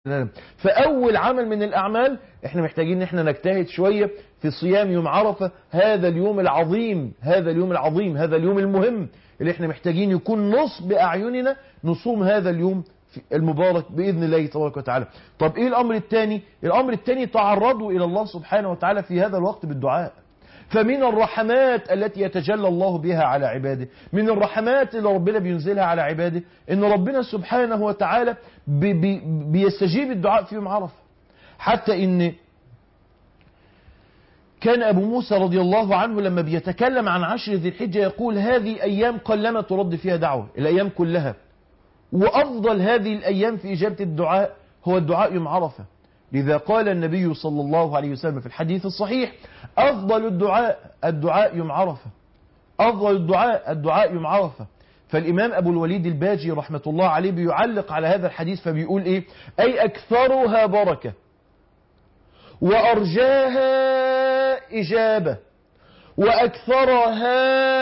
فأول عمل من الأعمال احنا محتاجين ان احنا نجتهد شوية في صيام يوم عرفة هذا اليوم العظيم هذا اليوم العظيم هذا اليوم المهم اللي احنا محتاجين يكون نصب أعيننا نصوم هذا اليوم المبارك بإذن الله تبارك وتعالى طب ايه الأمر الثاني الأمر الثاني تعرضوا إلى الله سبحانه وتعالى في هذا الوقت بالدعاء فمن الرحمات التي يتجلى الله بها على عباده من الرحمات اللي ربنا بينزلها على عباده ان ربنا سبحانه وتعالى بي بي بيستجيب الدعاء في يوم عرفه حتى ان كان أبو موسى رضي الله عنه لما بيتكلم عن عشر ذي الحجة يقول هذه أيام قلما ترد فيها دعوة الأيام كلها وأفضل هذه الأيام في إجابة الدعاء هو الدعاء يوم عرفة لذا قال النبي صلى الله عليه وسلم في الحديث الصحيح أفضل الدعاء الدعاء يوم عرفة أفضل الدعاء الدعاء يوم عرفة فالإمام أبو الوليد الباجي رحمة الله عليه بيعلق على هذا الحديث فبيقول إيه أي أكثرها بركة وأرجاها إجابة وأكثرها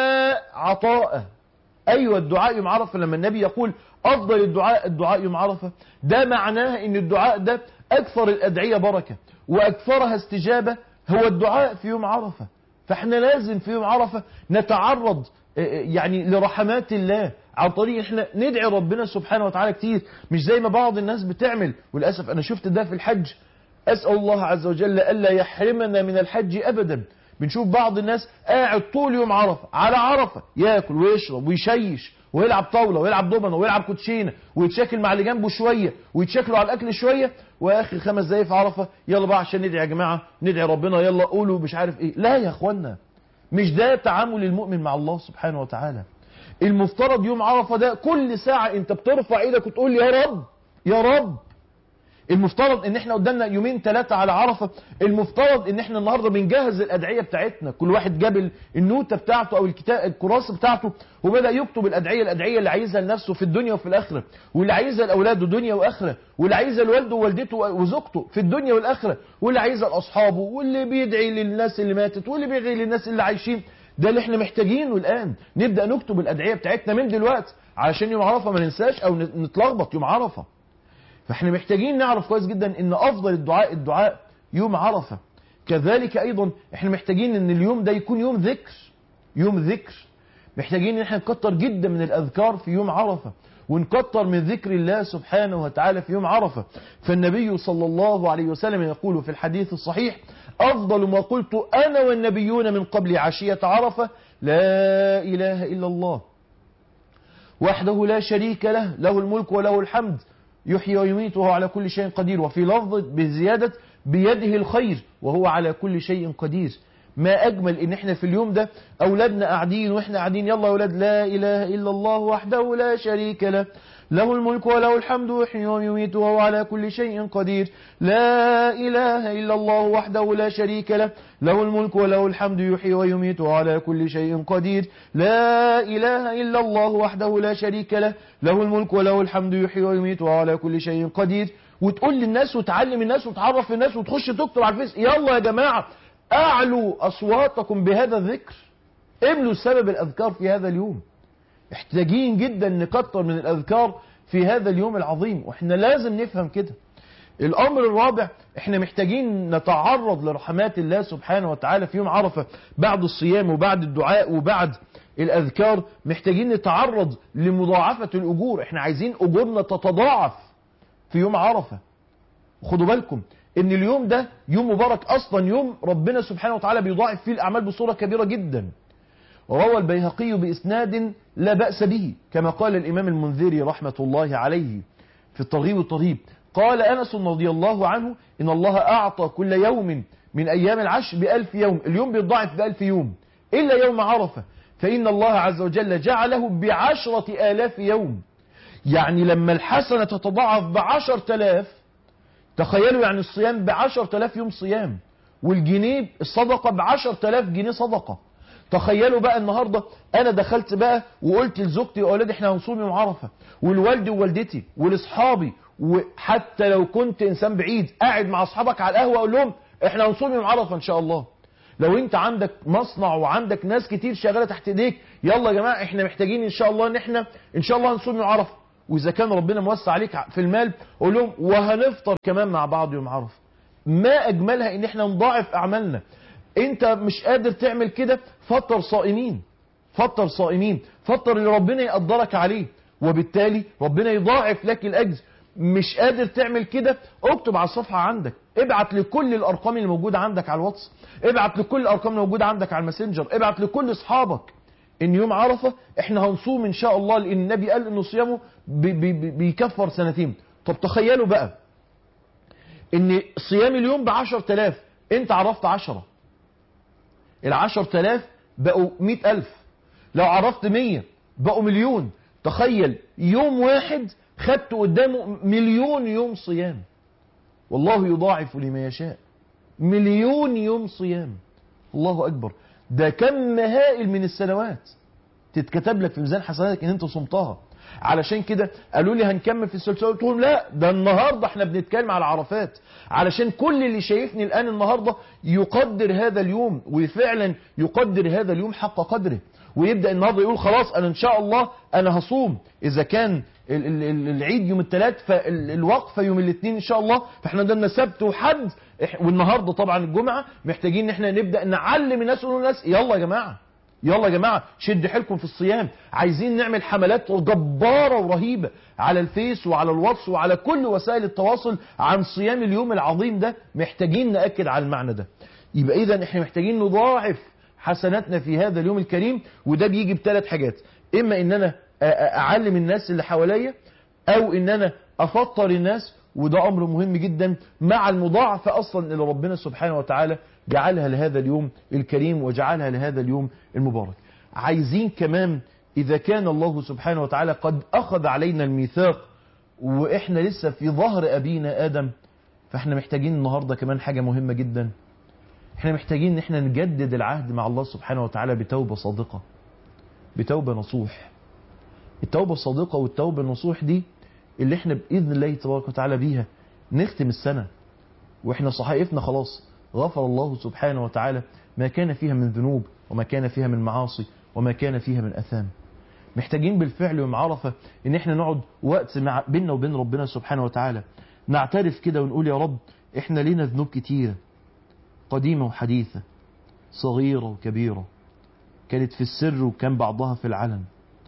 عطاء أيوة الدعاء يوم عرفة لما النبي يقول أفضل الدعاء الدعاء يوم عرفة ده معناه أن الدعاء ده أكثر الأدعية بركة وأكثرها استجابة هو الدعاء في يوم عرفة فاحنا لازم في يوم عرفة نتعرض يعني لرحمات الله عن طريق احنا ندعي ربنا سبحانه وتعالى كتير مش زي ما بعض الناس بتعمل وللأسف أنا شفت ده في الحج أسأل الله عز وجل ألا يحرمنا من الحج أبدا بنشوف بعض الناس قاعد طول يوم عرفة على عرفة ياكل ويشرب ويشيش ويلعب طاولة ويلعب دومنة ويلعب كوتشينة ويتشاكل مع اللي جنبه شوية ويتشاكلوا على الأكل شوية وآخر خمس دقايق في عرفة يلا بقى عشان ندعي يا جماعة ندعي ربنا يلا قولوا مش عارف ايه لا يا اخوانا مش ده تعامل المؤمن مع الله سبحانه وتعالى المفترض يوم عرفة ده كل ساعة انت بترفع ايدك وتقول يا رب يا رب المفترض ان احنا قدامنا يومين ثلاثة على عرفة المفترض ان احنا النهاردة بنجهز الادعية بتاعتنا كل واحد جاب النوتة بتاعته او الكتاب الكراسة بتاعته وبدأ يكتب الادعية الادعية اللي عايزها لنفسه في الدنيا وفي الاخرة واللي عايزها لاولاده دنيا واخرة واللي عايزها لوالده ووالدته وزوجته في الدنيا والاخرة واللي عايزها لاصحابه واللي بيدعي للناس اللي ماتت واللي بيدعي للناس اللي عايشين ده اللي احنا محتاجينه الان نبدأ نكتب الادعية بتاعتنا من دلوقتي علشان يوم عرفة ما ننساش او نتلخبط يوم عرفة فاحنا محتاجين نعرف كويس جدا ان افضل الدعاء الدعاء يوم عرفة كذلك ايضا احنا محتاجين ان اليوم ده يكون يوم ذكر يوم ذكر محتاجين ان احنا نكتر جدا من الاذكار في يوم عرفة ونكتر من ذكر الله سبحانه وتعالى في يوم عرفة فالنبي صلى الله عليه وسلم يقول في الحديث الصحيح أفضل ما قلت أنا والنبيون من قبل عشية عرفة لا إله إلا الله وحده لا شريك له له الملك وله الحمد يحيي ويميت وهو على كل شيء قدير وفي لفظ بزيادة بيده الخير وهو على كل شيء قدير ما أجمل إن إحنا في اليوم ده أولادنا قاعدين وإحنا قاعدين يلا يا أولاد لا إله إلا الله وحده لا شريك له له الملك وله الحمد يحيي ويميت وهو على كل شيء قدير لا إله إلا الله وحده لا شريك له له الملك وله الحمد يحيي ويميت وهو على كل شيء قدير لا إله إلا الله وحده لا شريك له له الملك وله الحمد يحيي ويميت وهو على كل شيء قدير وتقول للناس وتعلم الناس وتعرف الناس وتخش تكتب على الفيس يلا يا جماعة أعلوا أصواتكم بهذا الذكر املوا سبب الأذكار في هذا اليوم محتاجين جدا نكتر من الأذكار في هذا اليوم العظيم واحنا لازم نفهم كده الأمر الرابع احنا محتاجين نتعرض لرحمات الله سبحانه وتعالى في يوم عرفة بعد الصيام وبعد الدعاء وبعد الأذكار محتاجين نتعرض لمضاعفة الأجور احنا عايزين أجورنا تتضاعف في يوم عرفة خدوا بالكم ان اليوم ده يوم مبارك اصلا يوم ربنا سبحانه وتعالى بيضاعف فيه الاعمال بصورة كبيرة جدا وروى البيهقي بإسناد لا بأس به كما قال الإمام المنذري رحمة الله عليه في الترغيب والترهيب قال أنس رضي الله عنه إن الله أعطى كل يوم من أيام العشر بألف يوم اليوم بيضاعف بألف يوم إلا يوم عرفة فإن الله عز وجل جعله بعشرة آلاف يوم يعني لما الحسنة تتضاعف بعشر تلاف تخيلوا يعني الصيام بعشر تلاف يوم صيام والجنيه الصدقة بعشر تلاف جنيه صدقة تخيلوا بقى النهاردة انا دخلت بقى وقلت لزوجتي واولادي احنا هنصوم يوم عرفة والوالدي ووالدتي ولاصحابي وحتى لو كنت انسان بعيد قاعد مع اصحابك على القهوة اقول لهم احنا هنصوم يوم عرفة ان شاء الله لو انت عندك مصنع وعندك ناس كتير شغالة تحت ايديك يلا يا جماعة احنا محتاجين ان شاء الله ان احنا ان شاء الله هنصوم يوم عرفة واذا كان ربنا موسع عليك في المال قول لهم وهنفطر كمان مع بعض يوم عرفه ما اجملها ان احنا نضاعف اعمالنا انت مش قادر تعمل كده فطر صائمين فطر صائمين فطر اللي ربنا يقدرك عليه وبالتالي ربنا يضاعف لك الاجر مش قادر تعمل كده اكتب على الصفحه عندك ابعت لكل الارقام اللي موجوده عندك على الواتس ابعت لكل الارقام اللي موجوده عندك على الماسنجر ابعت لكل اصحابك ان يوم عرفه احنا هنصوم ان شاء الله لان النبي قال ان صيامه بي بي بي بيكفر سنتين طب تخيلوا بقى ان صيام اليوم ب 10000 انت عرفت 10 ال 10000 بقوا 100000 لو عرفت 100 بقوا مليون تخيل يوم واحد خدت قدامه مليون يوم صيام والله يضاعف لما يشاء مليون يوم صيام الله أكبر ده كم هائل من السنوات تتكتب لك في ميزان حسناتك ان انت صمتها علشان كده قالوا لي هنكمل في السلسله قلت لهم لا ده النهارده احنا بنتكلم على عرفات علشان كل اللي شايفني الان النهارده يقدر هذا اليوم وفعلا يقدر هذا اليوم حق قدره ويبدا النهارده يقول خلاص انا ان شاء الله انا هصوم اذا كان ال- ال- ال- العيد يوم الثلاث فالوقفه يوم الاثنين ان شاء الله فاحنا قدامنا سبت وحد إح- والنهارده طبعا الجمعه محتاجين ان احنا نبدا نعلم الناس ونقول للناس يلا يا جماعه يلا يا جماعه شد حيلكم في الصيام عايزين نعمل حملات جباره ورهيبه على الفيس وعلى الواتس وعلى كل وسائل التواصل عن صيام اليوم العظيم ده محتاجين ناكد على المعنى ده يبقى اذا احنا محتاجين نضاعف حسناتنا في هذا اليوم الكريم وده بيجي بثلاث حاجات اما ان انا أ- أ- اعلم الناس اللي حواليا او ان انا افطر الناس وده امر مهم جدا مع المضاعفه اصلا اللي ربنا سبحانه وتعالى جعلها لهذا اليوم الكريم وجعلها لهذا اليوم المبارك عايزين كمان اذا كان الله سبحانه وتعالى قد اخذ علينا الميثاق واحنا لسه في ظهر ابينا ادم فاحنا محتاجين النهارده كمان حاجه مهمه جدا احنا محتاجين ان احنا نجدد العهد مع الله سبحانه وتعالى بتوبه صادقه بتوبه نصوح التوبه الصادقه والتوبه النصوح دي اللي احنا باذن الله تبارك وتعالى بيها نختم السنه واحنا صحائفنا خلاص غفر الله سبحانه وتعالى ما كان فيها من ذنوب وما كان فيها من معاصي وما كان فيها من اثام محتاجين بالفعل يوم عرفه ان احنا نقعد وقت مع بيننا وبين ربنا سبحانه وتعالى نعترف كده ونقول يا رب احنا لينا ذنوب كتيره قديمه وحديثه صغيره وكبيره كانت في السر وكان بعضها في العلن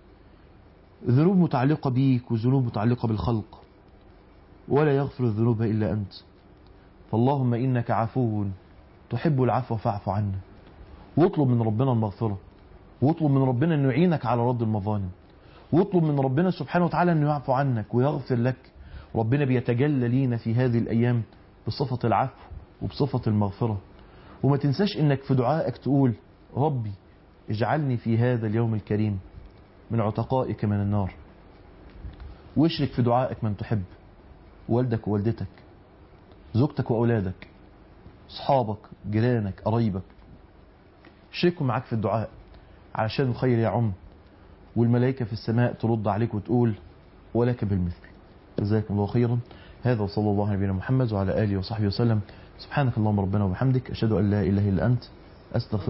ذنوب متعلقة بيك وذنوب متعلقة بالخلق ولا يغفر الذنوب إلا أنت فاللهم إنك عفو تحب العفو فاعف عنا واطلب من ربنا المغفرة واطلب من ربنا أنه يعينك على رد المظالم واطلب من ربنا سبحانه وتعالى أنه يعفو عنك ويغفر لك ربنا بيتجلى لينا في هذه الأيام بصفة العفو وبصفة المغفرة وما تنساش أنك في دعائك تقول ربي اجعلني في هذا اليوم الكريم من عتقائك من النار واشرك في دعائك من تحب والدك ووالدتك زوجتك وأولادك أصحابك جيرانك قرايبك شركوا معاك في الدعاء علشان الخير يعم والملائكة في السماء ترد عليك وتقول ولك بالمثل جزاكم الله خيرا هذا وصلى الله على نبينا محمد وعلى آله وصحبه وسلم سبحانك اللهم ربنا وبحمدك أشهد أن لا إله إلا أنت أستغفر